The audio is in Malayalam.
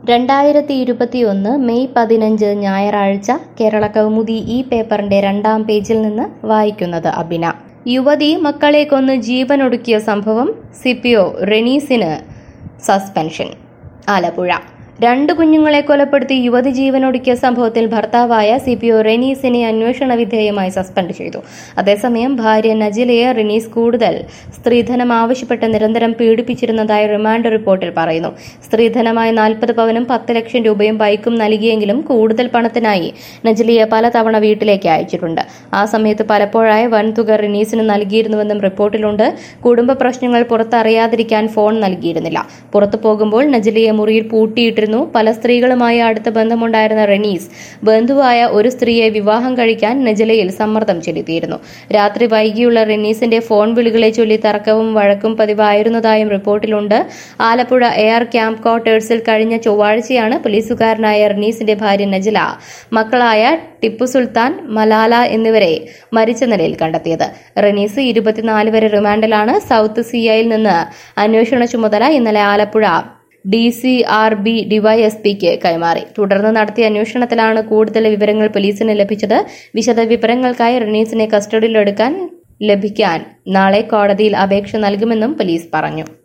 രണ്ടായിരത്തി ഇരുപത്തിയൊന്ന് മെയ് പതിനഞ്ച് ഞായറാഴ്ച കേരള കൗമുദി ഈ പേപ്പറിന്റെ രണ്ടാം പേജിൽ നിന്ന് വായിക്കുന്നത് അബിന യുവതി മക്കളെ കൊന്ന് ജീവനൊടുക്കിയ സംഭവം സിപിഒ റെനീസിന് സസ്പെൻഷൻ ആലപ്പുഴ രണ്ട് കുഞ്ഞുങ്ങളെ കൊലപ്പെടുത്തി യുവതി ജീവനൊടുക്കിയ സംഭവത്തിൽ ഭർത്താവായ സി പി ഒ റെനീസിനെ അന്വേഷണ വിധേയമായി സസ്പെൻഡ് ചെയ്തു അതേസമയം ഭാര്യ നജിലയെ റെനീസ് കൂടുതൽ സ്ത്രീധനം ആവശ്യപ്പെട്ട് നിരന്തരം പീഡിപ്പിച്ചിരുന്നതായി റിമാൻഡ് റിപ്പോർട്ടിൽ പറയുന്നു സ്ത്രീധനമായി നാൽപ്പത് പവനും പത്ത് ലക്ഷം രൂപയും ബൈക്കും നൽകിയെങ്കിലും കൂടുതൽ പണത്തിനായി നജിലിയെ പലതവണ വീട്ടിലേക്ക് അയച്ചിട്ടുണ്ട് ആ സമയത്ത് പലപ്പോഴായി വൻതുക റിനീസിന് നൽകിയിരുന്നുവെന്നും റിപ്പോർട്ടിലുണ്ട് കുടുംബ പ്രശ്നങ്ങൾ പുറത്തറിയാതിരിക്കാൻ ഫോൺ നൽകിയിരുന്നില്ല പുറത്തു പോകുമ്പോൾ നജിലിയെ മുറിയിൽ പൂട്ടിയിട്ടിരുന്നു പല സ്ത്രീകളുമായി അടുത്ത ബന്ധമുണ്ടായിരുന്ന റെനീസ് ബന്ധുവായ ഒരു സ്ത്രീയെ വിവാഹം കഴിക്കാൻ നജിലയിൽ സമ്മർദ്ദം ചെലുത്തിയിരുന്നു രാത്രി വൈകിയുള്ള റെനീസിന്റെ ഫോൺ വിളികളെ ചൊല്ലി തർക്കവും വഴക്കും പതിവായിരുന്നതായും റിപ്പോർട്ടിലുണ്ട് ആലപ്പുഴ എയർ ക്യാമ്പ് ക്വാർട്ടേഴ്സിൽ കഴിഞ്ഞ ചൊവ്വാഴ്ചയാണ് പോലീസുകാരനായ റെനീസിന്റെ ഭാര്യ നജില മക്കളായ ടിപ്പു സുൽത്താൻ മലാല എന്നിവരെ മരിച്ച നിലയിൽ കണ്ടെത്തിയത് റെനീസ് ഇരുപത്തിനാല് വരെ റിമാൻഡിലാണ് സൌത്ത് സിഐയിൽ നിന്ന് അന്വേഷണ ചുമതല ഇന്നലെ Alappuzha D C R B ഡിവൈഎസ്പിക്ക് കൈമാറി തുടർന്ന് നടത്തിയ അന്വേഷണത്തിലാണ് കൂടുതൽ വിവരങ്ങൾ പോലീസിന് ലഭിച്ചത് വിശദ വിവരങ്ങൾക്കായി റെനീസിനെ കസ്റ്റഡിയിലെടുക്കാൻ ലഭിക്കാൻ നാളെ കോടതിയിൽ അപേക്ഷ നൽകുമെന്നും പോലീസ് പറഞ്ഞു